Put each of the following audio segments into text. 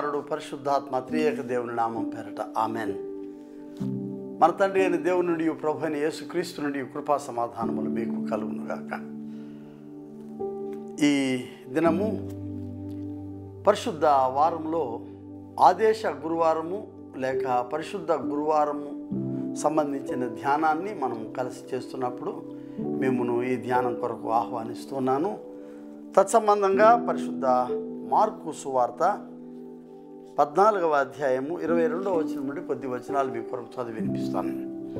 కుమారుడు పరిశుద్ధాత్మ త్రియేక దేవుని నామం పేరట ఆమెన్ మన తండ్రి అయిన దేవుని నుండి ప్రభు అయిన యేసుక్రీస్తు నుండి కృపా సమాధానములు మీకు కలుగునుగాక ఈ దినము పరిశుద్ధ వారంలో ఆదేశ గురువారము లేక పరిశుద్ధ గురువారము సంబంధించిన ధ్యానాన్ని మనం కలిసి చేస్తున్నప్పుడు మిమ్మను ఈ ధ్యానం కొరకు ఆహ్వానిస్తున్నాను తత్సంబంధంగా పరిశుద్ధ మార్కు సువార్త పద్నాలుగవ అధ్యాయము ఇరవై రెండవ వచనం నుండి కొద్ది వచనాలు మీ కొరకు చదివి వినిపిస్తాను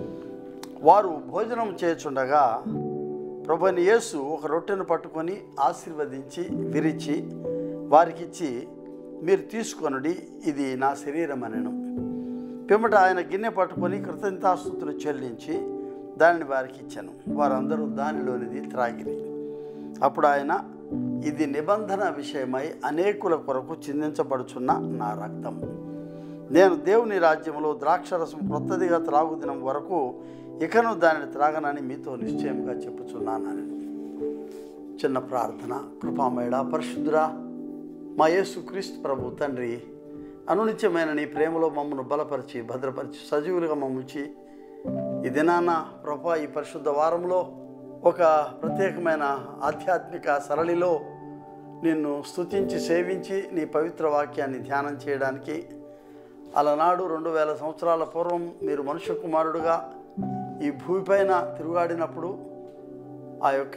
వారు భోజనం చేయుచుండగా ప్రభుని యేసు ఒక రొట్టెను పట్టుకొని ఆశీర్వదించి విరిచి వారికిచ్చి మీరు తీసుకొనుడి ఇది నా శరీరం అనెను పిమ్మట ఆయన గిన్నె పట్టుకొని కృతజ్ఞతాస్తుతులు చెల్లించి దానిని వారికి ఇచ్చాను వారందరూ దానిలోనిది త్రాగిరి అప్పుడు ఆయన ఇది నిబంధన విషయమై అనేకుల కొరకు చిందించబడుచున్న నా రక్తం నేను దేవుని రాజ్యంలో ద్రాక్షరసం క్రొత్తదిగా త్రాగుదినం వరకు ఇకను దానిని త్రాగనని మీతో నిశ్చయంగా చెప్పుచున్నానని చిన్న ప్రార్థన కృపామేడ పరిశుద్ధురా మా యేసు క్రీస్తు ప్రభు తండ్రి అనునిత్యమైన నీ ప్రేమలో మమ్మను బలపరిచి భద్రపరిచి సజీవులుగా మమ్ముంచి ఈ దినాన ప్రభా ఈ పరిశుద్ధ వారంలో ఒక ప్రత్యేకమైన ఆధ్యాత్మిక సరళిలో నిన్ను స్తుతించి సేవించి నీ పవిత్ర వాక్యాన్ని ధ్యానం చేయడానికి అలనాడు రెండు వేల సంవత్సరాల పూర్వం మీరు మనుష్య కుమారుడుగా ఈ భూమిపైన తిరుగాడినప్పుడు ఆ యొక్క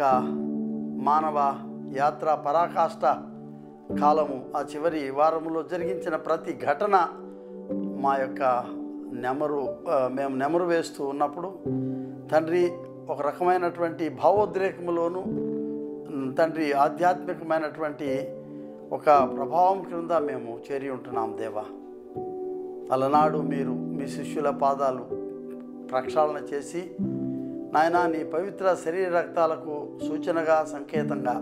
మానవ యాత్ర పరాకాష్ట కాలము ఆ చివరి వారంలో జరిగించిన ప్రతి ఘటన మా యొక్క నెమరు ఆ, మేము నెమరు వేస్తూ ఉన్నప్పుడు తండ్రి ఒక రకమైనటువంటి భావోద్రేకములోను ఉమ్, తండ్రి ఆధ్యాత్మికమైనటువంటి ఒక ప్రభావం క్రింద మేము చేరి ఉంటున్నాం దేవా అలనాడు మీరు మీ శిష్యుల పాదాలు ప్రక్షాళన చేసి నాయనా నీ పవిత్ర శరీర రక్తాలకు సూచనగా సంకేతంగా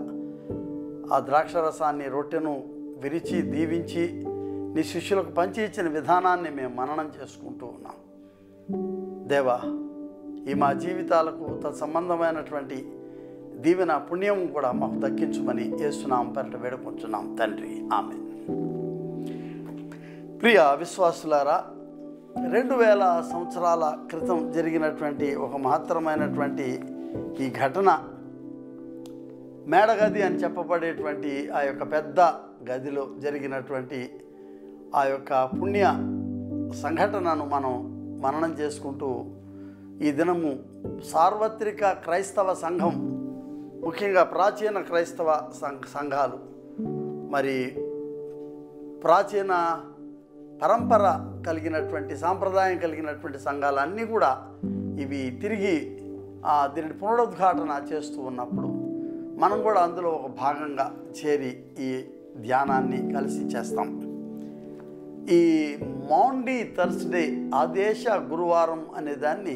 ఆ ద్రాక్షరసాన్ని రొట్టెను విరిచి దీవించి నీ శిష్యులకు పంచి ఇచ్చిన విధానాన్ని మేము మననం చేసుకుంటూ ఉన్నాం దేవా ఈ మా జీవితాలకు తత్సంబంధమైనటువంటి దీవెన పుణ్యం కూడా మాకు దక్కించుమని ఏసునాం పెరట వేడుకుంటున్నాం తండ్రి ఆమె ప్రియ విశ్వాసులారా రెండు వేల సంవత్సరాల క్రితం జరిగినటువంటి ఒక మహత్తరమైనటువంటి ఈ ఘటన మేడగది అని చెప్పబడేటువంటి ఆ యొక్క పెద్ద గదిలో జరిగినటువంటి ఆ యొక్క పుణ్య సంఘటనను మనం మననం చేసుకుంటూ ఈ దినము సార్వత్రిక క్రైస్తవ సంఘం ముఖ్యంగా ప్రాచీన క్రైస్తవ సంఘ సంఘాలు మరి ప్రాచీన పరంపర కలిగినటువంటి సాంప్రదాయం కలిగినటువంటి సంఘాలన్నీ కూడా ఇవి తిరిగి ఆ, దీనిని పునరుద్ఘాటన చేస్తూ ఉన్నప్పుడు మనం కూడా అందులో ఒక భాగంగా చేరి ఈ ధ్యానాన్ని కలిసి చేస్తాం ఈ మాండీ థర్స్డే ఆదేశ గురువారం అనే దాన్ని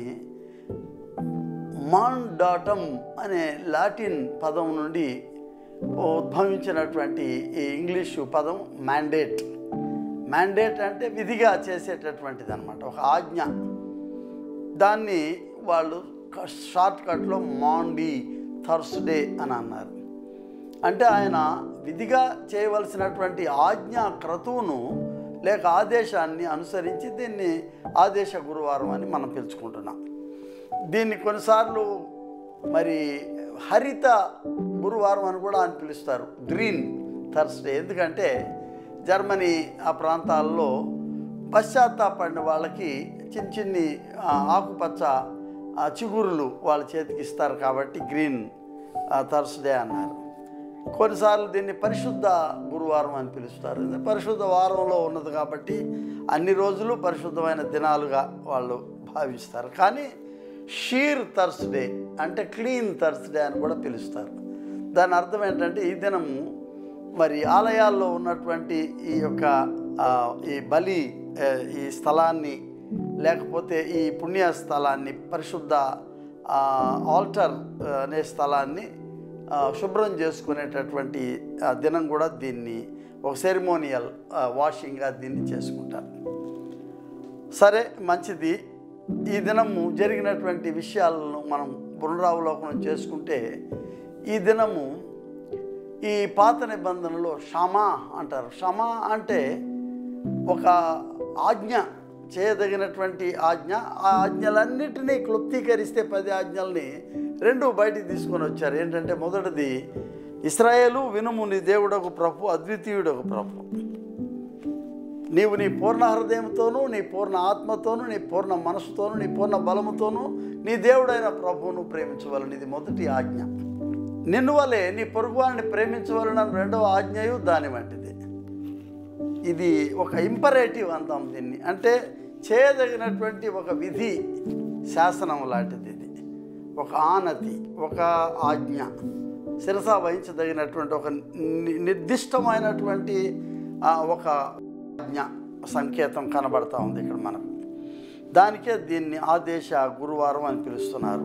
మాండాటమ్ అనే లాటిన్ పదం నుండి ఉద్భవించినటువంటి ఈ ఇంగ్లీషు పదం మ్యాండేట్ మ్యాండేట్ అంటే విధిగా చేసేటటువంటిది అనమాట ఒక ఆజ్ఞ దాన్ని వాళ్ళు షార్ట్ కట్లో మాండీ థర్స్డే అని అన్నారు అంటే ఆయన విధిగా చేయవలసినటువంటి ఆజ్ఞ క్రతువును లేక ఆదేశాన్ని అనుసరించి దీన్ని ఆదేశ గురువారం అని మనం పిలుచుకుంటున్నాం దీన్ని కొన్నిసార్లు మరి హరిత గురువారం అని కూడా అని పిలుస్తారు గ్రీన్ థర్స్డే ఎందుకంటే జర్మనీ ఆ ప్రాంతాల్లో పశ్చాత్తాపడిన వాళ్ళకి చిన్న చిన్ని ఆ, ఆకుపచ్చ ఆ, చిగురులు వాళ్ళ చేతికి ఇస్తారు కాబట్టి గ్రీన్ థర్స్డే అన్నారు కొన్నిసార్లు దీన్ని పరిశుద్ధ గురువారం అని పిలుస్తారు ఇది పరిశుద్ధ వారంలో ఉన్నది కాబట్టి అన్ని రోజులు పరిశుద్ధమైన దినాలుగా వాళ్ళు భావిస్తారు కానీ షీర్ థర్స్డే అంటే క్లీన్ థర్స్డే అని కూడా పిలుస్తారు దాని అర్థం ఏంటంటే ఈ దినము మరి ఆలయాల్లో ఉన్నటువంటి ఈ యొక్క ఆ, ఈ బలి ఆ, ఈ స్థలాన్ని లేకపోతే ఈ పుణ్య స్థలాన్ని పరిశుద్ధ ఆ, ఆల్టర్ ఆ, అనే స్థలాన్ని ఆ, శుభ్రం చేసుకునేటటువంటి ఆ, దినం కూడా దీన్ని ఒక సెరిమోనియల్ వాషింగ్గా దీన్ని చేసుకుంటారు సరే మంచిది ఈ దినము జరిగినటువంటి విషయాలను మనం పునరావలోకనం చేసుకుంటే ఈ దినము ఈ పాత నిబంధనలో షమా అంటారు షమా అంటే ఒక ఆజ్ఞ చేయదగినటువంటి ఆజ్ఞ ఆ ఆజ్ఞలన్నిటినీ క్లుప్తీకరిస్తే పది ఆజ్ఞల్ని రెండు బయటికి తీసుకొని వచ్చారు ఏంటంటే మొదటిది ఇస్రాయేలు వినుము నీ దేవుడకు ప్రభు అద్వితీయుడకు ప్రభు నీవు నీ పూర్ణ హృదయంతోనూ నీ పూర్ణ ఆత్మతోనూ నీ పూర్ణ మనసుతోనూ నీ పూర్ణ బలముతోనూ నీ దేవుడైన ప్రభువును ప్రేమించవలని ఇది మొదటి ఆజ్ఞ నిన్ను వలె నీ పొరుగువాడిని ప్రేమించవలన రెండవ ఆజ్ఞయు దాని వంటిది ఇది ఒక ఇంపరేటివ్ అందాం దీన్ని అంటే చేయదగినటువంటి ఒక విధి శాసనం లాంటిది ఇది ఒక ఆనతి ఒక ఆజ్ఞ శిరస వహించదగినటువంటి ఒక ని- నిర్దిష్టమైనటువంటి ఆ, ఒక ఆజ్ఞ సంకేతం కనబడతా ఉంది ఇక్కడ మనకు దానికే దీన్ని ఆదేశ గురువారం అని పిలుస్తున్నారు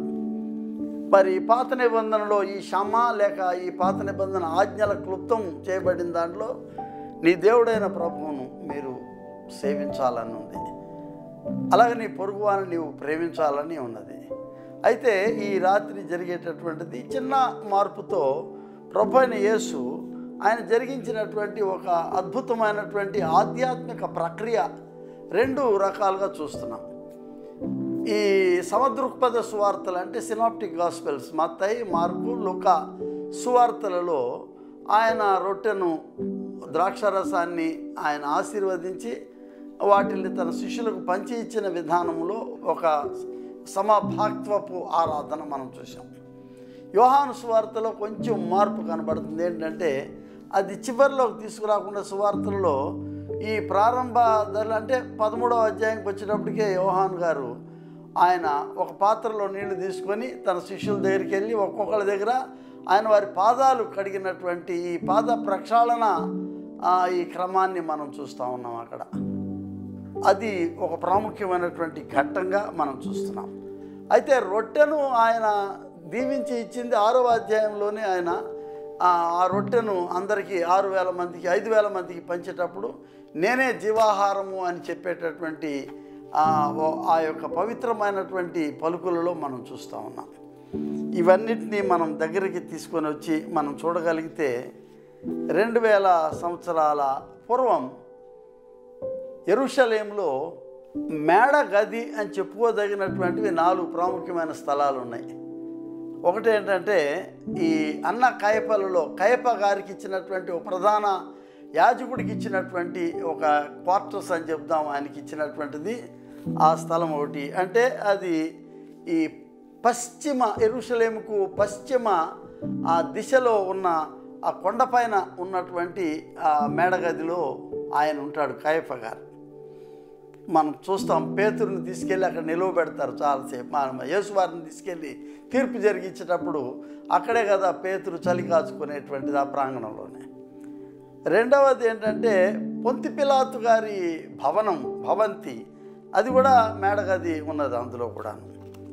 మరి ఈ పాత నిబంధనలో ఈ షమ లేక ఈ పాత నిబంధన ఆజ్ఞల క్లుప్తం చేయబడిన దాంట్లో నీ దేవుడైన ప్రభువును మీరు సేవించాలని ఉంది అలాగే నీ పొరుగువాని నీవు ప్రేమించాలని ఉన్నది అయితే ఈ రాత్రి జరిగేటటువంటిది చిన్న మార్పుతో ప్రభు అయిన యేసు ఆయన జరిగించినటువంటి ఒక అద్భుతమైనటువంటి ఆధ్యాత్మిక ప్రక్రియ రెండు రకాలుగా చూస్తున్నాం ఈ సమదృక్పథ సువార్తలు అంటే సినాప్టిక్ గాస్పెల్స్ మత్తయి మార్కు లుకా సువార్తలలో ఆయన రొట్టెను ద్రాక్షరసాన్ని ఆయన ఆశీర్వదించి వాటిని తన శిష్యులకు పంచి ఇచ్చిన విధానంలో ఒక సమభాక్త్వపు ఆరాధన మనం చూసాం యోహాను సువార్తలో కొంచెం మార్పు కనబడుతుంది ఏంటంటే అది చివరిలోకి తీసుకురాకుండా సువార్తలలో ఈ ప్రారంభ ధరలు అంటే పదమూడవ అధ్యాయంకి వచ్చేటప్పటికే యోహాన్ గారు ఆయన ఒక పాత్రలో నీళ్లు తీసుకొని తన శిష్యుల దగ్గరికి వెళ్ళి ఒక్కొక్కరి దగ్గర ఆయన వారి పాదాలు కడిగినటువంటి ఈ పాద ప్రక్షాళన ఆ, ఈ క్రమాన్ని మనం చూస్తూ ఉన్నాం అక్కడ అది ఒక ప్రాముఖ్యమైనటువంటి ఘట్టంగా మనం చూస్తున్నాం అయితే రొట్టెను ఆయన దీవించి ఇచ్చింది ఆరవ అధ్యాయంలోనే ఆయన ఆ ఆ రొట్టెను అందరికీ ఆరు వేల మందికి ఐదు వేల మందికి పంచేటప్పుడు నేనే జీవాహారము అని చెప్పేటటువంటి ఆ ఓ- ఆ యొక్క పవిత్రమైనటువంటి పలుకులలో మనం చూస్తూ ఉన్నాం ఇవన్నిటినీ మనం దగ్గరికి తీసుకొని వచ్చి మనం చూడగలిగితే రెండు వేల సంవత్సరాల పూర్వం ఎరుషలేంలో మేడ గది అని చెప్పుకోదగినటువంటివి నాలుగు ప్రాముఖ్యమైన స్థలాలు ఉన్నాయి ఒకటి ఏంటంటే ఈ అన్న కాయపల్లిలో కయప గారికి ఇచ్చినటువంటి ఒక ప్రధాన యాజకుడికి ఇచ్చినటువంటి ఒక క్వార్టర్స్ అని చెప్దాం ఆయనకి ఇచ్చినటువంటిది ఆ స్థలం ఒకటి అంటే అది ఈ పశ్చిమ ఎరుషలేముకు పశ్చిమ ఆ దిశలో ఉన్న ఆ కొండపైన ఉన్నటువంటి ఆ మేడగదిలో ఆయన ఉంటాడు కాయప గారు మనం చూస్తాం పేతురుని తీసుకెళ్ళి అక్కడ నిలువ పెడతారు చాలాసేపు మనం యేసువారిని తీసుకెళ్ళి తీర్పు జరిగించేటప్పుడు అక్కడే కదా పేతురు చలి కాచుకునేటువంటిది ఆ ప్రాంగణంలోనే రెండవది ఏంటంటే పొంతి పిలాతు గారి భవనం భవంతి అది కూడా మేడగది ఉన్నది అందులో కూడాను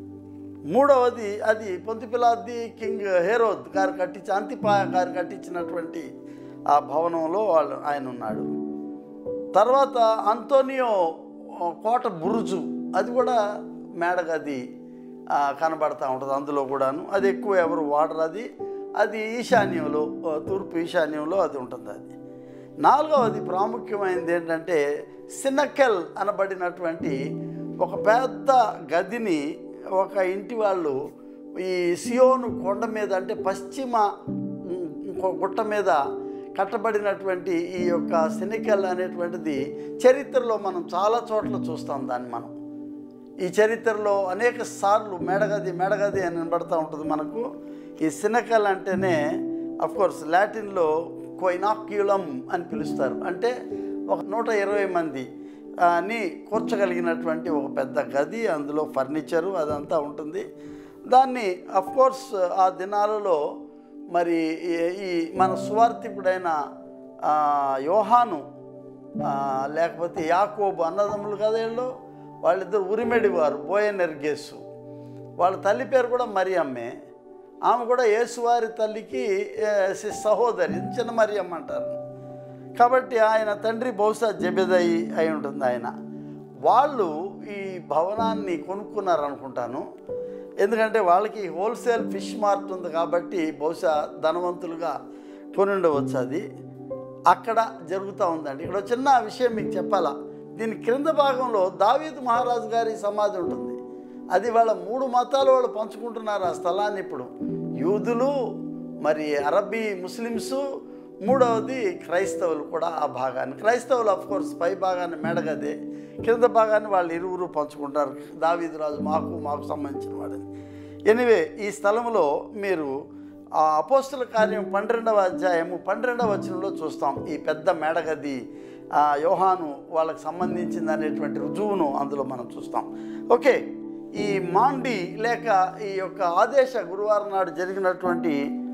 మూడవది అది పొంతి పిలాద్ది కింగ్ హేరోద్ గారు కట్టించి అంతిపాయ గారు కట్టించినటువంటి ఆ భవనంలో వాళ్ళు ఆయన ఉన్నాడు తర్వాత అంతోనియో కోట బురుజు అది కూడా మేడగది ఆ, కనబడతా ఉంటుంది అందులో కూడాను అది ఎక్కువ ఎవరు వాడరు అది అది ఈశాన్యంలో ఆ, తూర్పు ఈశాన్యంలో అది ఉంటుంది అది నాలుగవది ప్రాముఖ్యమైనది ఏంటంటే సినకెల్ అనబడినటువంటి ఒక పెద్ద గదిని ఒక ఇంటి వాళ్ళు ఈ సియోను కొండ మీద అంటే పశ్చిమ ఉమ్, ఇంకో గుట్ట మీద కట్టబడినటువంటి ఈ యొక్క సినికల్ అనేటువంటిది చరిత్రలో మనం చాలా చోట్ల చూస్తాం దాన్ని మనం ఈ చరిత్రలో అనేక సార్లు మేడగది మేడగది అని వినబడుతూ ఉంటుంది మనకు ఈ సినకల్ అంటేనే కోర్స్ లాటిన్లో కొయినాక్యులం అని పిలుస్తారు అంటే ఒక నూట ఇరవై మంది ఆ, ని కూర్చగలిగినటువంటి ఒక పెద్ద గది అందులో ఫర్నిచరు అదంతా ఉంటుంది దాన్ని కోర్స్ ఆ దినాలలో మరి ఈ- ఈ మన స్వార్థికుడైన ఆ, యోహాను ఆ, లేకపోతే యాకోబు అన్నదమ్ములు కదా వీళ్ళు వాళ్ళిద్దరు ఉరిమెడి వారు బోయనెర్గేసు వాళ్ళ తల్లి పేరు కూడా మరియమ్మే ఆమె కూడా యేసువారి తల్లికి ఏ, సి- సహోదరి చిన్న మరియమ్మ అంటారు కాబట్టి ఆయన తండ్రి బహుశా జబెదయి అయి ఉంటుంది ఆయన వాళ్ళు ఈ భవనాన్ని కొనుక్కున్నారు అనుకుంటాను ఎందుకంటే వాళ్ళకి హోల్సేల్ ఫిష్ మార్ట్ ఉంది కాబట్టి బహుశా ధనవంతులుగా కొని ఉండవచ్చు అది అక్కడ జరుగుతూ ఉందండి ఇక్కడ ఒక చిన్న విషయం మీకు చెప్పాలా దీని క్రింద భాగంలో దావీద్ మహారాజు గారి సమాధి ఉంటుంది అది వాళ్ళ మూడు మతాలు వాళ్ళు పంచుకుంటున్నారు ఆ స్థలాన్ని ఇప్పుడు యూదులు మరి అరబీ ముస్లిమ్స్ మూడవది క్రైస్తవులు కూడా ఆ భాగాన్ని క్రైస్తవులు అఫ్ కోర్స్ పై భాగాన్ని మెడగదే కింద భాగాన్ని వాళ్ళు ఇరువురు పంచుకుంటారు దావీదు రాజు మాకు మాకు సంబంధించిన వాడని ఎనివే ఈ స్థలంలో మీరు ఆ అపోస్తుల కార్యం పన్నెండవ అధ్యాయము పన్నెండవ వచనంలో చూస్తాం ఈ పెద్ద మేడగది ఆ యోహాను వాళ్ళకి సంబంధించింది అనేటువంటి రుజువును అందులో మనం చూస్తాం ఓకే ఈ మాండి లేక ఈ యొక్క ఆదేశ గురువారం నాడు జరిగినటువంటి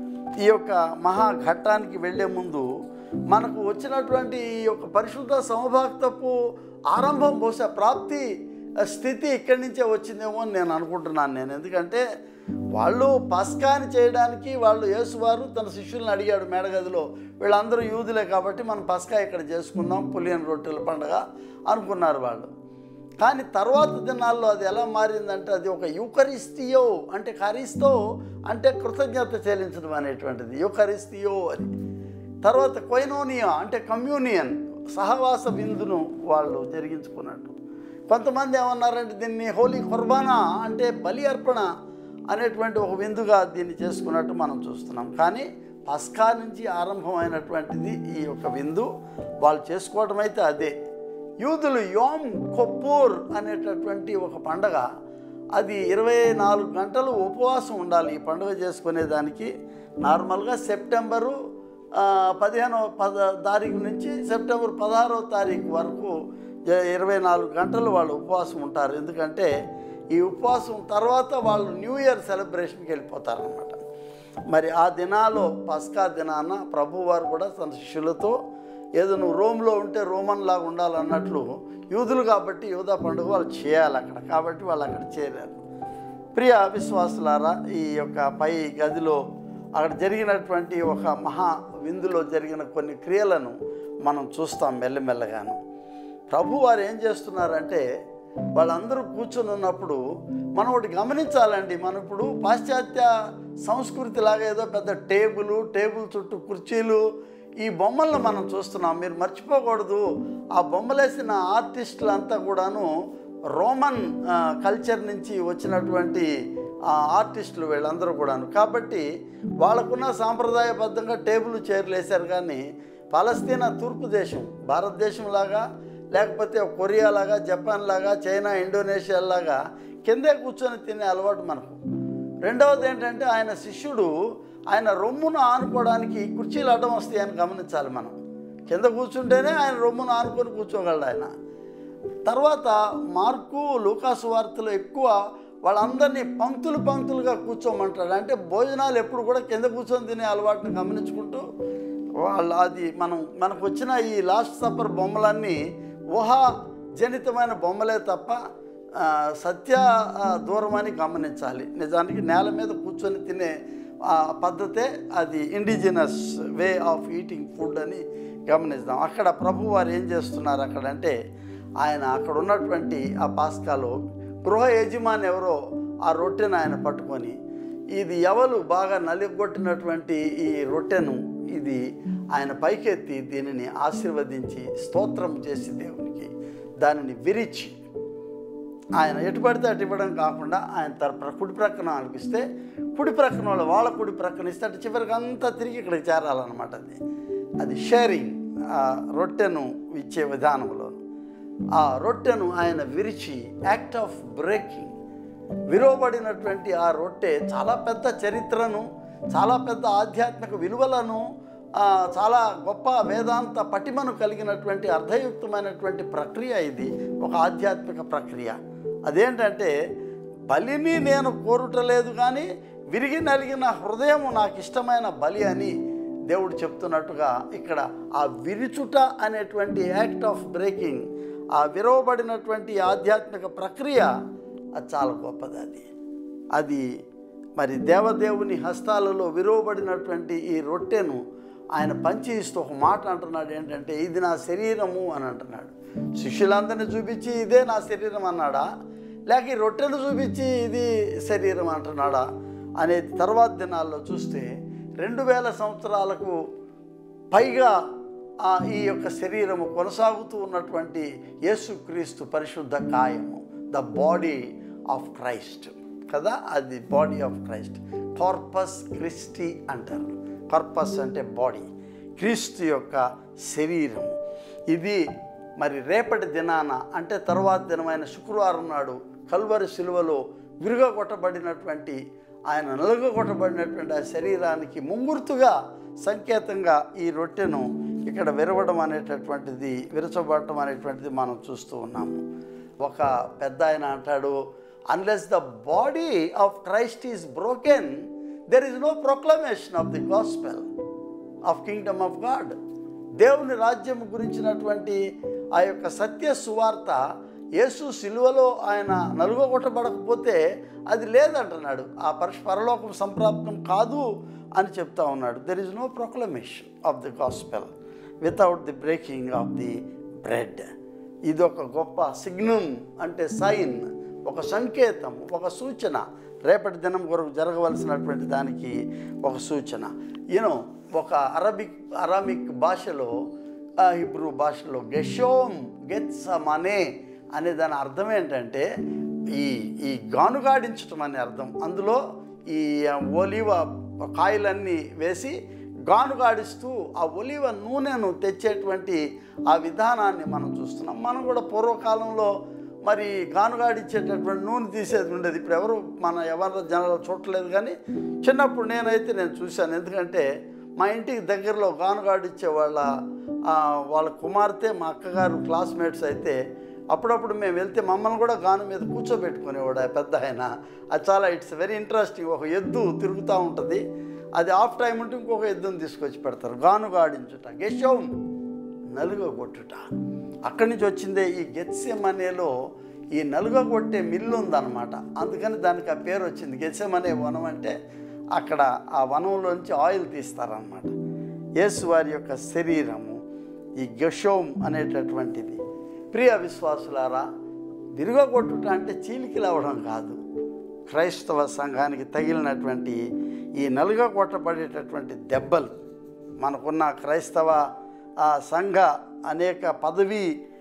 ఈ యొక్క మహాఘట్టానికి వెళ్ళే ముందు మనకు వచ్చినటువంటి ఈ యొక్క పరిశుద్ధ సమభాక్తపు ఆరంభం బహుశా ప్రాప్తి స్థితి ఇక్కడి నుంచే వచ్చిందేమో అని నేను అనుకుంటున్నాను నేను ఎందుకంటే వాళ్ళు పస్కాని చేయడానికి వాళ్ళు యేసువారు తన శిష్యులను అడిగాడు మేడగదిలో వీళ్ళందరూ యూదులే కాబట్టి మనం పస్కా ఇక్కడ చేసుకుందాం పులియన్ రొట్టెల పండుగ అనుకున్నారు వాళ్ళు కానీ తర్వాత దినాల్లో అది ఎలా మారిందంటే అది ఒక యూకరిస్తియో అంటే కరిస్తో అంటే కృతజ్ఞత చెల్లించడం అనేటువంటిది యూకరిస్తియో అని తర్వాత కొయినోనియా అంటే కమ్యూనియన్ సహవాస విందును వాళ్ళు జరిగించుకున్నట్టు కొంతమంది ఏమన్నారంటే దీన్ని హోలీ కుర్బానా అంటే బలి అర్పణ అనేటువంటి ఒక విందుగా దీన్ని చేసుకున్నట్టు మనం చూస్తున్నాం కానీ పస్కా నుంచి ఆరంభమైనటువంటిది ఈ యొక్క విందు వాళ్ళు చేసుకోవడం అయితే అదే యూదులు యోమ్ కొప్పూర్ అనేటటువంటి ఒక పండగ అది ఇరవై నాలుగు గంటలు ఉపవాసం ఉండాలి ఈ పండుగ చేసుకునేదానికి నార్మల్గా సెప్టెంబరు ఆ, పదిహేనవ పద తారీఖు నుంచి సెప్టెంబర్ పదహారవ తారీఖు వరకు జ- ఇరవై నాలుగు గంటలు వాళ్ళు ఉపవాసం ఉంటారు ఎందుకంటే ఈ ఉపవాసం తర్వాత వాళ్ళు న్యూ ఇయర్ సెలబ్రేషన్కి వెళ్ళిపోతారనమాట మరి ఆ దినాలో పస్కా దినాన ప్రభువారు కూడా తన శిష్యులతో ఏదో నువ్వు రోమ్లో ఉంటే రోమన్ లాగా ఉండాలన్నట్లు యూదులు కాబట్టి యూదా పండుగ వాళ్ళు చేయాలి అక్కడ కాబట్టి వాళ్ళు అక్కడ చేరారు ప్రియ విశ్వాసులారా ఈ యొక్క పై గదిలో అక్కడ జరిగినటువంటి ఒక మహా విందులో జరిగిన కొన్ని క్రియలను మనం చూస్తాం మెల్లమెల్లగాను ప్రభు వారు ఏం చేస్తున్నారంటే వాళ్ళందరూ కూర్చొని ఉన్నప్పుడు మనం ఒకటి గమనించాలండి మనం ఇప్పుడు పాశ్చాత్య సంస్కృతి లాగా ఏదో పెద్ద టేబుల్ టేబుల్ చుట్టూ కుర్చీలు ఈ బొమ్మలను మనం చూస్తున్నాం మీరు మర్చిపోకూడదు ఆ బొమ్మలేసిన ఆర్టిస్టులు అంతా కూడాను రోమన్ ఆ, కల్చర్ నుంచి వచ్చినటువంటి ఆ, ఆర్టిస్టులు వీళ్ళందరూ కూడాను కాబట్టి వాళ్ళకున్న సాంప్రదాయబద్ధంగా టేబుల్ చైర్లు వేశారు కానీ పాలస్తీనా తూర్పు దేశం భారతదేశం లాగా లేకపోతే కొరియా లాగా జపాన్ లాగా చైనా ఇండోనేషియా లాగా కిందే కూర్చొని తినే అలవాటు మనకు రెండవది ఏంటంటే ఆయన శిష్యుడు ఆయన రొమ్మును ఆనుకోవడానికి కుర్చీలు అడ్డం వస్తాయని గమనించాలి మనం కింద కూర్చుంటేనే ఆయన రొమ్మును ఆనుకొని కూర్చోగలడు ఆయన తర్వాత మార్కు లూకాసు వార్తలో ఎక్కువ వాళ్ళందరినీ పంక్తులు పంక్తులుగా కూర్చోమంటాడు అంటే భోజనాలు ఎప్పుడు కూడా కింద కూర్చొని తినే అలవాటుని గమనించుకుంటూ వాళ్ళు అది మనం మనకు వచ్చిన ఈ లాస్ట్ సప్పర్ బొమ్మలన్నీ ఊహా జనితమైన బొమ్మలే తప్ప ఆ, సత్య ఆ, దూరమని గమనించాలి నిజానికి నేల మీద కూర్చొని తినే ఆ, పద్ధతే అది indigenous way of eating food అని గమనిస్తాం అక్కడ ప్రభు వారు ఏం చేస్తున్నారు అక్కడ అంటే ఆయన అక్కడ ఉన్నటువంటి ఆ పాస్కాలో గృహ యజమాని ఎవరో ఆ రొట్టెను ఆయన పట్టుకొని ఇది ఎవరు బాగా నలిగొట్టినటువంటి ఈ రొట్టెను ఇది ఆయన పైకెత్తి దీనిని ఆశీర్వదించి స్తోత్రం చేసి దేవునికి దానిని విరిచి ఆయన ఎటు పడితే అటు ఇవ్వడం కాకుండా ఆయన తన ప్ర- కుడి ప్రక్కన అనిపిస్తే కుడి ప్రక్కన వాళ్ళు వాళ్ళ కుడి ప్రక్కన ఇస్తే అటు చివరికి అంతా తిరిగి ఇక్కడికి చేరాలన్నమాట అది అది షేరింగ్ ఆ రొట్టెను ఇచ్చే విధానంలో ఆ రొట్టెను ఆయన విరిచి యాక్ట్ ఆఫ్ బ్రేకింగ్ విలువబడినటువంటి ఆ రొట్టె చాలా పెద్ద చరిత్రను చాలా పెద్ద ఆధ్యాత్మిక విలువలను ఆ, చాలా గొప్ప వేదాంత పటిమను కలిగినటువంటి అర్థయుక్తమైనటువంటి ప్రక్రియ ఇది ఒక ఆధ్యాత్మిక ప్రక్రియ అదేంటంటే బలిని నేను కోరుటలేదు కానీ విరిగి నలిగిన హృదయం నాకు ఇష్టమైన బలి అని దేవుడు చెప్తున్నట్టుగా ఇక్కడ ఆ విరుచుట అనేటువంటి యాక్ట్ ఆఫ్ బ్రేకింగ్ ఆ విరవబడినటువంటి ఆధ్యాత్మిక ప్రక్రియ అది చాలా గొప్పది అది అది మరి దేవదేవుని హస్తాలలో విరువబడినటువంటి ఈ రొట్టెను ఆయన పంచి ఇస్తూ ఒక మాట అంటున్నాడు ఏంటంటే ఇది నా శరీరము అని అంటున్నాడు శిష్యులందరినీ చూపించి ఇదే నా శరీరం అన్నాడా లేక ఈ రొట్టెను చూపించి ఇది శరీరం అంటున్నాడా అనేది తర్వాత దినాల్లో చూస్తే రెండు వేల సంవత్సరాలకు పైగా ఆ, ఈ యొక్క శరీరము కొనసాగుతూ ఉన్నటువంటి యేసుక్రీస్తు పరిశుద్ధ కాయము ద బాడీ ఆఫ్ క్రైస్ట్ కదా అది body of Christ corpus Christi అంటారు కార్పస్ అంటే బాడీ క్రీస్తు యొక్క శరీరం ఇది మరి రేపటి దినాన అంటే తర్వాత దినమైన శుక్రవారం నాడు కల్వరి శిలువలో విరుగగొట్టబడినటువంటి ఆయన నలుగగొట్టబడినటువంటి ఆ శరీరానికి ముంగుర్తుగా సంకేతంగా ఈ రొట్టెను ఇక్కడ విరవడం అనేటటువంటిది విరచబడటం అనేటువంటిది మనం చూస్తూ ఉన్నాము ఒక పెద్ద ఆయన అంటాడు unless the body of Christ is broken there is no proclamation of the gospel of kingdom of God దేవుని రాజ్యం గురించినటువంటి ఆ యొక్క సత్య సువార్త యేసు సిలువలో ఆయన నలుగొట్టబడకపోతే అది లేదంటున్నాడు ఆ పరశ పరలోకం సంప్రాప్తం కాదు అని చెప్తా ఉన్నాడు there is no proclamation of the gospel without the breaking of the bread ఇది ఒక గొప్ప సిగ్నమ్ అంటే సైన్ ఒక సంకేతం ఒక సూచన రేపటి దినం కొరకు జరగవలసినటువంటి దానికి ఒక సూచన యూనో ఒక అరబిక్ అరామిక్ భాషలో ఆ, హిబ్రూ భాషలో గెషోమ్ గెత్సమనే అనే దాని అర్థం ఏంటంటే ఈ ఈ గానుగాడించటం అనే అర్థం అందులో ఈ ఒలివ కాయలన్నీ వేసి గానుగాడిస్తూ ఆ ఒలివ నూనెను తెచ్చేటువంటి ఆ విధానాన్ని మనం చూస్తున్నాం మనం కూడా పూర్వకాలంలో మరి గానుగాడిచ్చేటటువంటి నూనె తీసేది ఉండేది ఇప్పుడు ఎవరు మన ఎవరి జనాలు చూడలేదు కానీ చిన్నప్పుడు నేనైతే నేను చూశాను ఎందుకంటే మా ఇంటికి దగ్గరలో గానుగాడిచ్చే వాళ్ళ ఆ, వాళ్ళ కుమార్తె మా అక్కగారు క్లాస్మేట్స్ అయితే అప్పుడప్పుడు మేము వెళ్తే మమ్మల్ని కూడా గాను మీద కూర్చోబెట్టుకునేవాడు ఆ పెద్ద ఆయన అది చాలా ఇట్స్ వెరీ ఇంట్రెస్టింగ్ ఒక ఎద్దు తిరుగుతూ ఉంటుంది అది ఆఫ్ టైం ఉంటే ఇంకొక ఎద్దుని తీసుకొచ్చి పెడతారు గాను గాడించుట గెషం నలుగ కొట్టుట అక్కడి నుంచి వచ్చిందే ఈ గెత్సెమనేలో ఈ నలుగ కొట్టే మిల్లు ఉందన్నమాట అందుకని దానికి ఆ పేరు వచ్చింది గెత్సెమనే వనం అంటే అక్కడ ఆ వనంలోంచి ఆయిల్ తీస్తారనమాట యేసు వారి యొక్క శరీరము ఈ గషోమ్ అనేటటువంటిది ప్రియ విశ్వాసులారా విరుగగొట్టుట అంటే చీలికలు అవ్వడం కాదు క్రైస్తవ సంఘానికి తగిలినటువంటి ఈ నలుగ కొట్టబడేటటువంటి దెబ్బలు మనకున్న క్రైస్తవ ఆ, సంఘ అనేక పదవి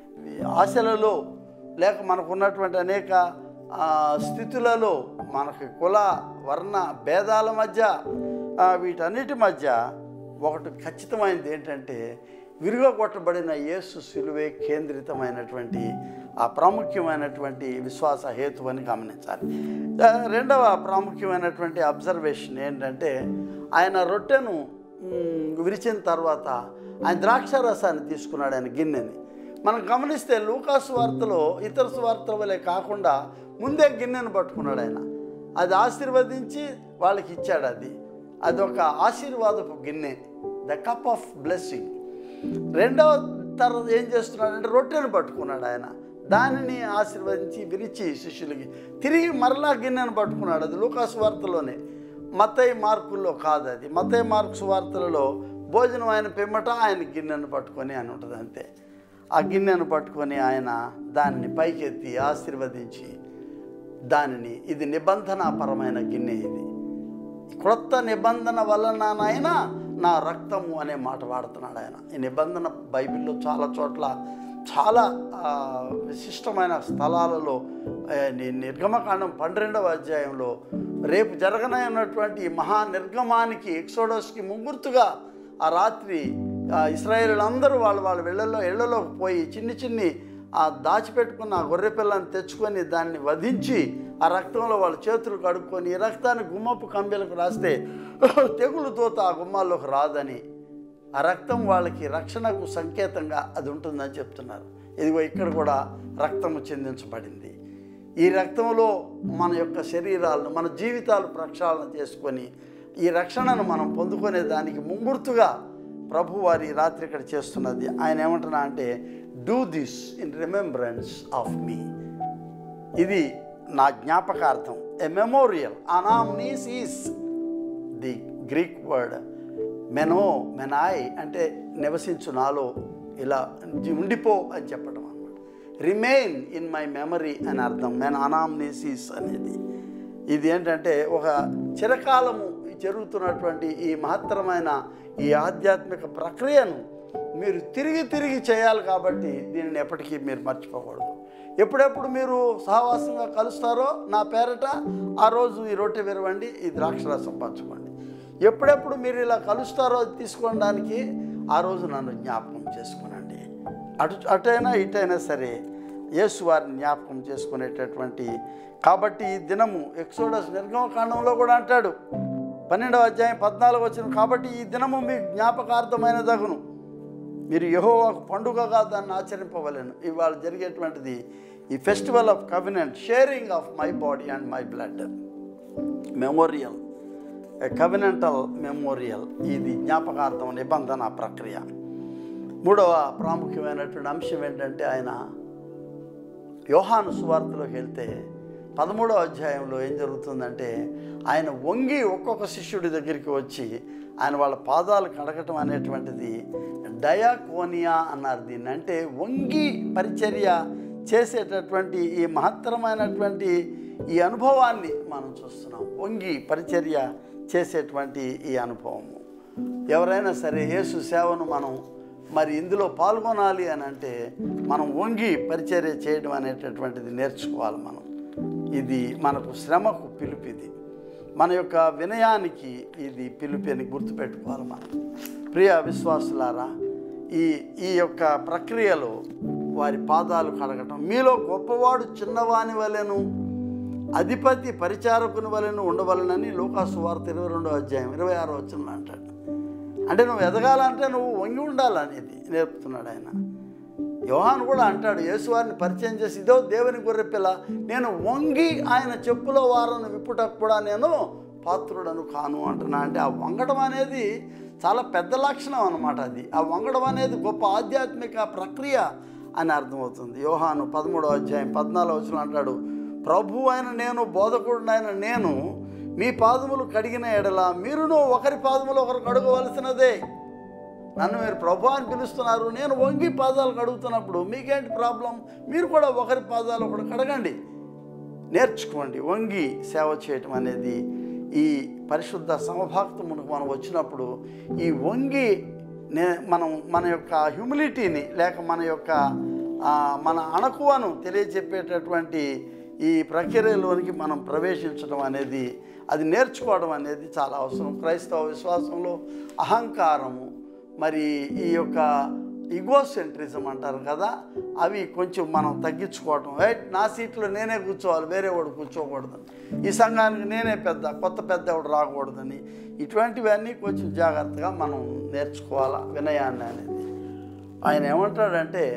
ఆశలలో లేక మనకున్నటువంటి అనేక ఆ, స్థితులలో మనకి కుల వర్ణ భేదాల మధ్య ఆ, వీటన్నిటి మధ్య ఒకటి ఖచ్చితమైనది ఏంటంటే విరుగగొట్టబడిన యేసు సిలువే కేంద్రితమైనటువంటి ఆ ప్రాముఖ్యమైనటువంటి విశ్వాస హేతు అని గమనించాలి ఆ, రెండవ ప్రాముఖ్యమైనటువంటి అబ్జర్వేషన్ ఏంటంటే ఆయన రొట్టెను మ్, విరిచిన తర్వాత ఆయన ద్రాక్ష రసాన్ని తీసుకున్నాడు ఆయన గిన్నెని మనం గమనిస్తే లూకాసు వార్తలో ఇతర సువార్తల వలె కాకుండా ముందే గిన్నెను పట్టుకున్నాడు ఆయన అది ఆశీర్వదించి వాళ్ళకి ఇచ్చాడు అది అది ఒక ఆశీర్వాదపు గిన్నె ద కప్ ఆఫ్ బ్లెస్సింగ్ రెండవ తర్వాత ఏం చేస్తున్నాడంటే రొట్టెను పట్టుకున్నాడు ఆయన దానిని ఆశీర్వదించి విరిచి శిష్యులకి తిరిగి మరలా గిన్నెను పట్టుకున్నాడు అది లూకాసు వార్తలోనే మతయ్య మార్కుల్లో కాదు అది మతయ్య మార్క్స్ వార్తలలో భోజనం ఆయన పిమ్మట ఆయన గిన్నెను పట్టుకొని అని ఉంటుంది అంతే ఆ గిన్నెను పట్టుకొని ఆయన దాన్ని పైకెత్తి ఆశీర్వదించి దానిని ఇది నిబంధనాపరమైన గిన్నె ఇది క్రొత్త నిబంధన వలననైనా నా రక్తము అనే మాట వాడుతున్నాడు ఆయన ఈ నిబంధన బైబిల్లో చాలా చోట్ల చాలా ఆ, విశిష్టమైన స్థలాలలో ఆ, ని- నిర్గమకాండం పన్నెండవ అధ్యాయంలో రేపు జరగనన్నటువంటి ఈ మహా నిర్గమానికి ఎక్సోడస్కి ముంగుర్తుగా ఆ రాత్రి ఆ, ఇస్రాయేలులందరూ వాళ్ళు వాళ్ళ ఇళ్లలో ఇళ్లలోకి పోయి చిన్ని చిన్ని ఆ దాచిపెట్టుకున్న ఆ గొర్రె పిల్లని తెచ్చుకొని దాన్ని వధించి ఆ రక్తంలో వాళ్ళ చేతులు కడుక్కొని ఈ రక్తాన్ని గుమ్మపు కంబెలకు రాస్తే తెగులు దూత ఆ గుమ్మాల్లోకి రాదని ఆ రక్తం వాళ్ళకి రక్షణకు సంకేతంగా అది ఉంటుందని చెప్తున్నారు ఇదిగో ఇక్కడ కూడా రక్తము చెందించబడింది ఈ రక్తంలో మన యొక్క శరీరాలను మన జీవితాలు ప్రక్షాళన చేసుకొని ఈ రక్షణను మనం పొందుకునే దానికి ముంగుర్తుగా ప్రభు వారి రాత్రి ఇక్కడ చేస్తున్నది ఆయన ఏమంటున్నా అంటే do this in remembrance of me ఇది నా జ్ఞాపకార్థం a memorial anamnesis is the Greek word మెనో మెనాయ్ అంటే నివసించు నాలో ఇలా ఉండిపో అని చెప్పడం అనమాట రిమైన్ ఇన్ మై మెమరీ అని అర్థం మెన్ అనామ్నేసిస్ అనేది ఇది ఏంటంటే ఒక చిరకాలము జరుగుతున్నటువంటి ఈ మహత్తరమైన ఈ ఆధ్యాత్మిక ప్రక్రియను మీరు తిరిగి తిరిగి చేయాలి కాబట్టి దీనిని ఎప్పటికీ మీరు మర్చిపోకూడదు ఎప్పుడెప్పుడు మీరు సహవాసంగా కలుస్తారో నా పేరట ఆ రోజు ఈ రొట్టె విరవండి ఈ ద్రాక్షరసం పంచుకోండి ఎప్పుడెప్పుడు మీరు ఇలా కలుస్తారో అది తీసుకోవడానికి ఆ రోజు నన్ను జ్ఞాపకం చేసుకునండి అటు అటైనా ఇటైనా సరే యేసు వారిని జ్ఞాపకం చేసుకునేటటువంటి కాబట్టి ఈ దినము ఎక్సోడస్ నిర్గమకాండంలో కూడా అంటాడు పన్నెండవ అధ్యాయం పద్నాలుగు వచ్చిన కాబట్టి ఈ దినము మీ జ్ఞాపకార్థమైన దగును మీరు యెహోవాకు పండుగగా దాన్ని ఆచరింపవలేను ఇవాళ జరిగేటువంటిది ఈ festival of covenant sharing of my body and my blood memorial covenantal memorial ఇది జ్ఞాపకార్థం నిబంధన ప్రక్రియ మూడవ ప్రాముఖ్యమైనటువంటి అంశం ఏంటంటే ఆయన యోహాను సువార్తలోకి వెళ్తే పదమూడవ అధ్యాయంలో ఏం జరుగుతుందంటే ఆయన వంగి ఒక్కొక్క శిష్యుడి దగ్గరికి వచ్చి ఆయన వాళ్ళ పాదాలు కడగటం అనేటువంటిది డయాకోనియా అన్నారు దీన్ని అంటే వంగి పరిచర్య చేసేటటువంటి ఈ మహత్తరమైనటువంటి ఈ అనుభవాన్ని మనం చూస్తున్నాం వంగి పరిచర్య చేసేటువంటి ఈ అనుభవము ఎవరైనా సరే యేసు సేవను మనం మరి ఇందులో పాల్గొనాలి అని అంటే మనం వంగి పరిచర్య చేయడం అనేటటువంటిది నేర్చుకోవాలి మనం ఇది మనకు శ్రమకు పిలుపు ఇది మన యొక్క వినయానికి ఇది పిలుపు అని గుర్తుపెట్టుకోవాలి మనం ప్రియ విశ్వాసులారా ఈ ఈ యొక్క ప్రక్రియలో వారి పాదాలు కడగటం మీలో గొప్పవాడు చిన్నవాని వలెను అధిపతి పరిచారకుని వలెను ఉండవలనని లోకాసు వార్త ఇరవై రెండో అధ్యాయం ఇరవై ఆరో వచ్చిన అంటాడు అంటే నువ్వు ఎదగాలంటే నువ్వు వంగి ఉండాలనేది నేర్పుతున్నాడు ఆయన యోహాన్ కూడా అంటాడు యేసువారిని పరిచయం చేసి ఇదో దేవుని గొర్రెపిల్ల నేను వంగి ఆయన చెప్పుల వారను విప్పుటకు కూడా నేను పాత్రుడను కాను అంటున్నా అంటే ఆ వంగడం అనేది చాలా పెద్ద లక్షణం అనమాట అది ఆ వంగడం అనేది గొప్ప ఆధ్యాత్మిక ప్రక్రియ అని అర్థమవుతుంది యోహాను పదమూడో అధ్యాయం పద్నాలుగు వచ్చిన అంటాడు ప్రభు అయిన నేను బోధకుడు అయిన నేను మీ పాదములు కడిగిన ఎడల మీరును ఒకరి పాదములు ఒకరు కడగవలసినదే నన్ను మీరు ప్రభు అని పిలుస్తున్నారు నేను వంగి పాదాలు కడుగుతున్నప్పుడు మీకేంటి ప్రాబ్లం మీరు కూడా ఒకరి పాదాలు ఒకటి కడగండి నేర్చుకోండి వంగి సేవ చేయటం అనేది ఈ పరిశుద్ధ సమభాక్తమునకు మనం వచ్చినప్పుడు ఈ వంగి నే మనం మన యొక్క హ్యూమిలిటీని లేక మన యొక్క ఆ, మన అణకువను తెలియజెప్పేటటువంటి ఈ ప్రక్రియలోనికి మనం ప్రవేశించడం అనేది అది నేర్చుకోవడం అనేది చాలా అవసరం క్రైస్తవ విశ్వాసంలో అహంకారము మరి ఈ యొక్క ఈగోసెంట్రిజం అంటారు కదా అవి కొంచెం మనం తగ్గించుకోవటం రైట్ నా సీట్లో నేనే కూర్చోవాలి వేరే వాడు కూర్చోకూడదని ఈ సంఘానికి నేనే పెద్ద కొత్త పెద్ద ఎవడు రాకూడదని ఇటువంటివన్నీ కొంచెం జాగ్రత్తగా మనం నేర్చుకోవాలా వినయాన్ని అనేది ఆయన ఏమంటాడంటే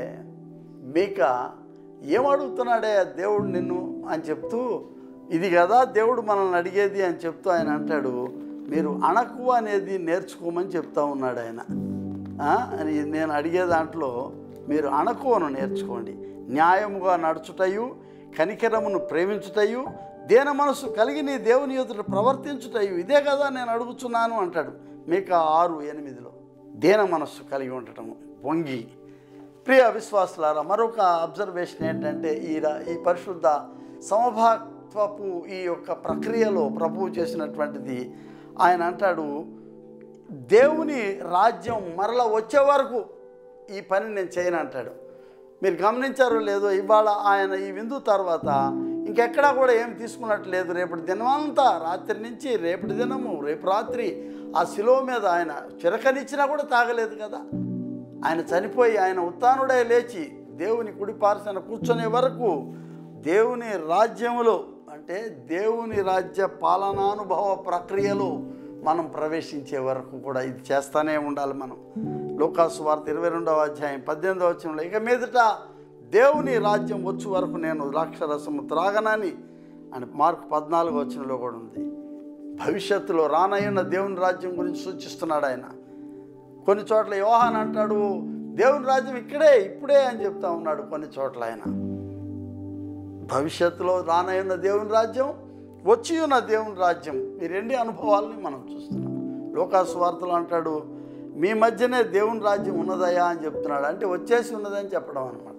మీక ఏమడుగుతున్నాడే ఆ దేవుడు నిన్ను అని చెప్తూ ఇది కదా దేవుడు మనల్ని అడిగేది అని చెప్తూ ఆయన అంటాడు మీరు అణకు అనేది నేర్చుకోమని చెప్తా ఉన్నాడు ఆయన ఆ, అని నేను అడిగే దాంట్లో మీరు అణకువను నేర్చుకోండి న్యాయముగా నడుచుటయు కనికరమును ప్రేమించుటయు దేన మనసు కలిగి నీ దేవుని ఎదుట ప్రవర్తించుటయు ఇదే కదా నేను అడుగుతున్నాను అంటాడు మీకు ఆరు ఎనిమిదిలో దేన మనస్సు కలిగి ఉండటము వంగి ప్రియ విశ్వాసులారా మరొక అబ్జర్వేషన్ ఏంటంటే ఈ ర- ఈ పరిశుద్ధ సమభాత్వపు ఈ యొక్క ప్రక్రియలో ప్రభువు చేసినటువంటిది ఆయన అంటాడు దేవుని రాజ్యం మరల వచ్చే వరకు ఈ పని నేను చేయను అంటాడు మీరు గమనించారో లేదో ఇవాళ ఆయన ఈ విందు తర్వాత ఇంకెక్కడా కూడా ఏం తీసుకున్నట్టు లేదు రేపటి దినమంతా రాత్రి నుంచి రేపటి దినము రేపు రాత్రి ఆ శిలువ మీద ఆయన చిరకనిచ్చినా కూడా తాగలేదు కదా ఆయన చనిపోయి ఆయన ఉత్తానుడే లేచి దేవుని కుడి పార్శ్వన కూర్చునే వరకు దేవుని రాజ్యములో అంటే దేవుని రాజ్య పాలనానుభవ ప్రక్రియలో మనం ప్రవేశించే వరకు కూడా ఇది చేస్తూనే ఉండాలి మనం లోకాసు వార్త ఇరవై రెండవ అధ్యాయం పద్దెనిమిదవ వచనంలో ఇక మీదట దేవుని రాజ్యం వచ్చే వరకు నేను ద్రాక్షరసము త్రాగనని అని మార్కు పద్నాలుగు వచనంలో కూడా ఉంది భవిష్యత్తులో రానయ్యున్న దేవుని రాజ్యం గురించి సూచిస్తున్నాడు ఆయన కొన్ని చోట్ల యోహాన్ అంటాడు దేవుని రాజ్యం ఇక్కడే ఇప్పుడే అని చెప్తా ఉన్నాడు కొన్ని చోట్ల ఆయన భవిష్యత్తులో రానయ్యున్న దేవుని రాజ్యం వచ్చి ఉన్న దేవుని రాజ్యం ఈ రెండు అనుభవాలని మనం చూస్తున్నాం లోకాసు వార్తలు అంటాడు మీ మధ్యనే దేవుని రాజ్యం ఉన్నదయా అని చెప్తున్నాడు అంటే వచ్చేసి ఉన్నదని చెప్పడం అనమాట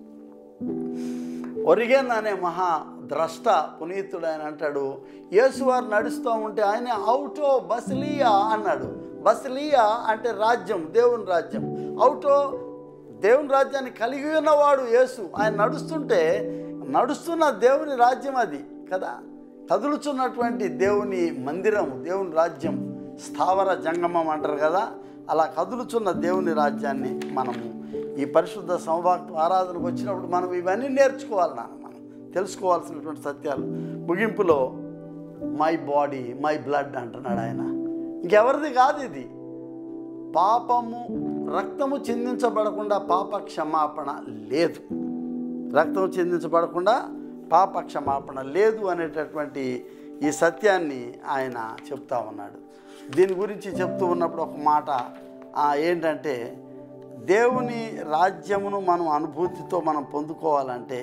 ఒరిగెన్ అనే మహా ద్రష్ట పునీతుడు ఆయన అంటాడు యేసువారు నడుస్తూ ఉంటే ఆయన అవుటో బసిలియా అన్నాడు బసిలియా అంటే రాజ్యం దేవుని రాజ్యం అవుటో దేవుని రాజ్యాన్ని కలిగి ఉన్నవాడు యేసు ఆయన నడుస్తుంటే నడుస్తున్న దేవుని రాజ్యం అది కదా కదులుచున్నటువంటి దేవుని మందిరం దేవుని రాజ్యం స్థావర జంగమం అంటారు కదా అలా కదులుచున్న దేవుని రాజ్యాన్ని మనము ఈ పరిశుద్ధ సంవాక్త ఆరాధనకు వచ్చినప్పుడు మనం ఇవన్నీ నేర్చుకోవాలి నాన్న మనం తెలుసుకోవాల్సినటువంటి సత్యాలు ముగింపులో మై బాడీ మై బ్లడ్ అంటున్నాడు ఆయన ఇంకెవరిది కాదు ఇది పాపము రక్తము చిందించబడకుండా పాప క్షమాపణ లేదు రక్తం చిందించబడకుండా పాప క్షమాపణ లేదు అనేటటువంటి ఈ సత్యాన్ని ఆయన చెప్తా ఉన్నాడు దీని గురించి చెప్తూ ఉన్నప్పుడు ఒక మాట ఆ, ఏంటంటే దేవుని రాజ్యమును మనం అనుభూతితో మనం పొందుకోవాలంటే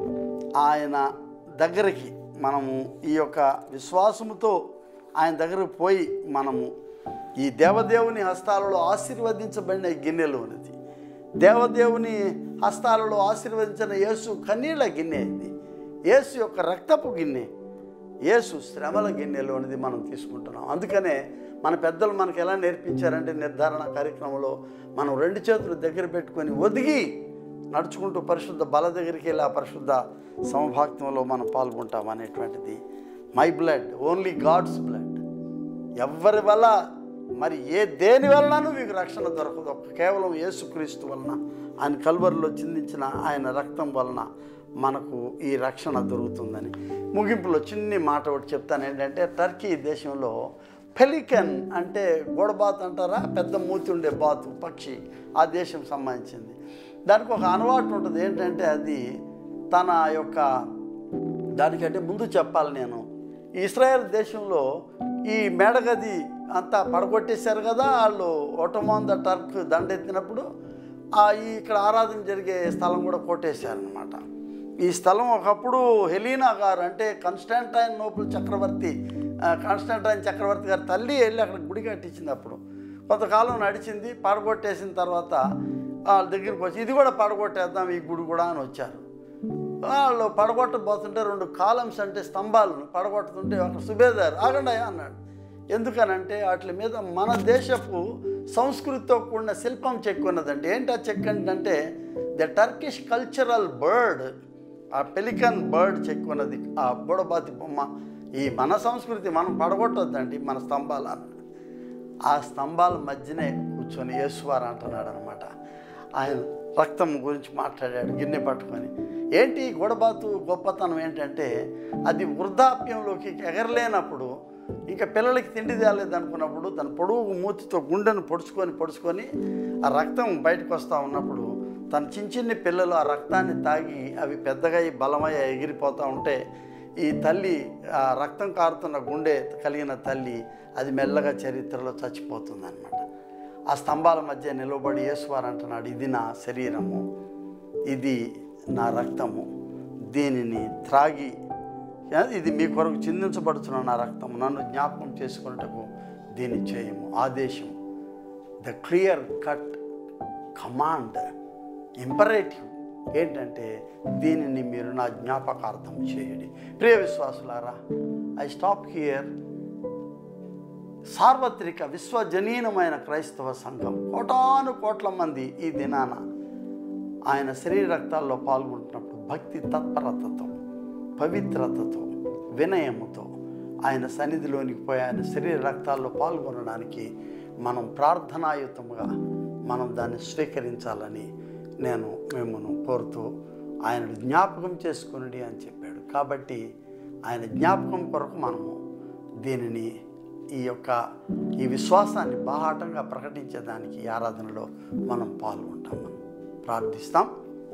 ఆయన దగ్గరికి మనము ఈ యొక్క విశ్వాసముతో ఆయన దగ్గరకు పోయి మనము ఈ దేవదేవుని హస్తాలలో ఆశీర్వదించబడిన ఈ గిన్నెలు ఉన్నది దేవదేవుని హస్తాలలో ఆశీర్వదించిన యేసు కన్నీళ్ళ గిన్నె ఇది యేసు యొక్క రక్తపు గిన్నె యేసు శ్రమల గిన్నెలోనిది మనం తీసుకుంటున్నాం అందుకనే మన పెద్దలు మనకు ఎలా నేర్పించారంటే నిర్ధారణ కార్యక్రమంలో మనం రెండు చేతులు దగ్గర పెట్టుకొని ఒదిగి నడుచుకుంటూ పరిశుద్ధ బల దగ్గరికి వెళ్ళి ఆ పరిశుద్ధ సమభాక్తంలో మనం పాల్గొంటాం అనేటువంటిది my blood only God's blood ఎవరి వల్ల మరి ఏ దేని వలనను మీకు రక్షణ దొరకదు ఒక్క కేవలం యేసుక్రీస్తు వలన ఆయన కల్వరిలో చిందించిన ఆయన రక్తం వలన మనకు ఈ రక్షణ దొరుకుతుందని ముగింపులో చిన్ని మాట ఒకటి చెప్తాను ఏంటంటే టర్కీ దేశంలో పెలికన్ అంటే గోడబాతు అంటారా పెద్ద మూతి ఉండే బాతు పక్షి ఆ దేశం సంబంధించింది దానికి ఒక అలవాటు ఉంటుంది ఏంటంటే అది తన యొక్క దానికంటే ముందు చెప్పాలి నేను ఇస్రాయెల్ దేశంలో ఈ మేడగది అంతా పడగొట్టేశారు కదా వాళ్ళు ఒటోమాన్ ద టర్క్ దండెత్తినప్పుడు ఆ ఈ ఇక్కడ ఆరాధన జరిగే స్థలం కూడా కొట్టేశారనమాట ఈ స్థలం ఒకప్పుడు హెలీనా గారు అంటే కన్స్టాంటైన్ నోబుల్ చక్రవర్తి ఆ, కాన్స్టాంటైన్ చక్రవర్తి గారి తల్లి వెళ్ళి అక్కడ గుడి కట్టించింది అప్పుడు కొంతకాలం నడిచింది పడగొట్టేసిన తర్వాత వాళ్ళ దగ్గరికి వచ్చి ఇది కూడా పడగొట్టేద్దాం ఈ గుడి కూడా అని వచ్చారు వాళ్ళు పడగొట్టబోతుంటే రెండు కాలమ్స్ అంటే స్తంభాలను పడగొట్టుతుంటే ఒక సుబేదార్ ఆగండి అయ్యా అన్నాడు ఎందుకనంటే వాటి మీద మన దేశపు సంస్కృతితో కూడిన శిల్పం చెక్కు ఉన్నదండి ఏంటి ఆ చెక్ అంటే ద టర్కిష్ కల్చరల్ బర్డ్ ఆ పెలికన్ బర్డ్ చెక్కు ఉన్నది ఆ బుడబాతి బొమ్మ ఈ మన సంస్కృతి మనం పడగొట్టొద్దండి మన స్తంభాలు అన్నాడు ఆ స్తంభాల మధ్యనే కూర్చొని యేసువారు అంటున్నాడు అనమాట ఆయన రక్తం గురించి మాట్లాడాడు గిన్నె పట్టుకొని ఏంటి ఈ గొడబాతు గొప్పతనం ఏంటంటే అది వృద్ధాప్యంలోకి ఎగరలేనప్పుడు ఇంకా పిల్లలకి తిండి తేలేదు అనుకున్నప్పుడు తన పొడుగు మూతితో గుండెను పొడుచుకొని పొడుచుకొని ఆ రక్తం బయటకు వస్తూ ఉన్నప్పుడు తన చిన్న చిన్ని పిల్లలు ఆ రక్తాన్ని తాగి అవి పెద్దగా ఈ బలమయ్య ఎగిరిపోతూ ఉంటే ఈ తల్లి ఆ రక్తం కారుతున్న గుండె కలిగిన తల్లి అది మెల్లగా చరిత్రలో చచ్చిపోతుంది ఆ స్తంభాల మధ్య నిలబడి యేసువారు అంటున్నాడు ఇది నా శరీరము ఇది నా రక్తము దీనిని త్రాగి ఆ, ఇది మీ కొరకు చిందించబడుతున్న నా రక్తము నన్ను జ్ఞాపకం చేసుకున్నట్టుకు దీన్ని చేయము ఆదేశం the clear cut command imperative ఏంటంటే దీనిని మీరు నా జ్ఞాపకార్థం చేయండి ప్రియ విశ్వాసులారా ఐ స్టాప్ హియర్ సార్వత్రిక విశ్వజనీనమైన క్రైస్తవ సంఘం కోటాను కోట్ల మంది ఈ దినాన ఆయన శరీర రక్తాల్లో పాల్గొంటున్నప్పుడు భక్తి తత్పరతతో పవిత్రతతో వినయముతో ఆయన సన్నిధిలోనికి పోయి ఆయన శరీర రక్తాల్లో పాల్గొనడానికి మనం ప్రార్థనాయుతముగా మనం దాన్ని స్వీకరించాలని నేను మిమ్మల్ని కోరుతూ ఆయన జ్ఞాపకం చేసుకుని అని చెప్పాడు కాబట్టి ఆయన జ్ఞాపకం కొరకు మనము దీనిని ఈ యొక్క ఈ విశ్వాసాన్ని బాహాటంగా ప్రకటించేదానికి ఈ ఆరాధనలో మనం పాల్గొంటాం మనం ప్రార్థిస్తాం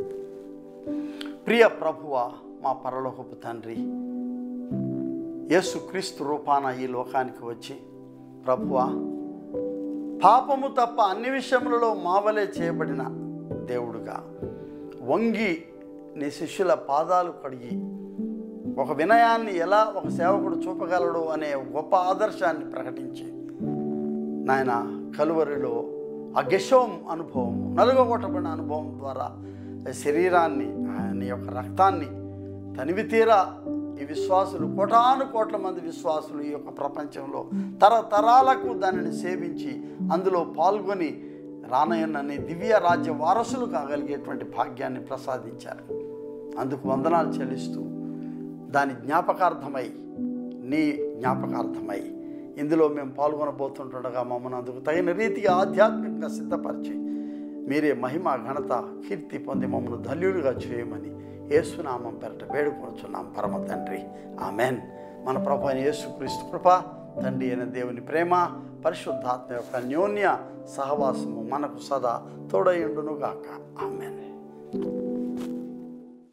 ప్రియ ప్రభువ మా పరలోకపు తండ్రి యేసుక్రీస్తు రూపాన ఈ లోకానికి వచ్చి ప్రభువా పాపము తప్ప అన్ని విషయములలో మావలే చేయబడిన దేవుడుగా వంగి నీ శిష్యుల పాదాలు కడిగి ఒక వినయాన్ని ఎలా ఒక సేవకుడు చూపగలడు అనే గొప్ప ఆదర్శాన్ని ప్రకటించి నాయన కలువరిలో ఆ గెషోం అనుభవం నలుగొట్టబడిన అనుభవం ద్వారా శరీరాన్ని ఆయన యొక్క రక్తాన్ని తనివి తీరా ఈ విశ్వాసులు కోటాను కోట్ల మంది విశ్వాసులు ఈ యొక్క ప్రపంచంలో తరతరాలకు దానిని సేవించి అందులో పాల్గొని రానయ్యనని దివ్య రాజ్య వారసులు కాగలిగేటువంటి భాగ్యాన్ని ప్రసాదించారు అందుకు వందనాలు చెల్లిస్తూ దాని జ్ఞాపకార్థమై నీ జ్ఞాపకార్థమై ఇందులో మేము పాల్గొనబోతుంటుండగా మమ్మల్ని అందుకు తగిన రీతిగా ఆధ్యాత్మికంగా సిద్ధపరిచి మీరే మహిమ ఘనత కీర్తి పొంది మమ్మల్ని ధన్యులుగా చేయమని యేసునామం పెరట వేడుకొనుచున్నాం పరమ తండ్రి ఆమెన్ మన ప్రభు అయిన యేసుక్రీస్తు కృప తండ్రి అయిన దేవుని ప్రేమ పరిశుద్ధాత్మ యొక్క అన్యోన్య సహవాసము మనకు సదా తోడయుండునుగాక ఆమెన్